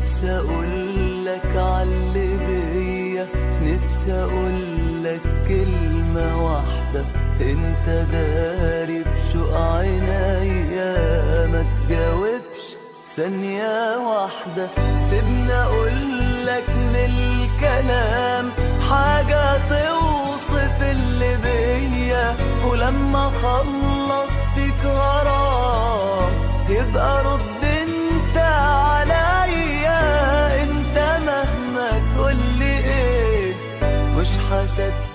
نفسي اقولك عاللي بيا نفسي اقولك كلمة واحدة انت داري بشوق عينيا ما تجاوبش ثانية واحدة سيبني اقولك من الكلام حاجة توصف اللي بيا ولما اخلص فيك غرام تبقى رد انت عليا انت مهما تقولي ايه مش هصدق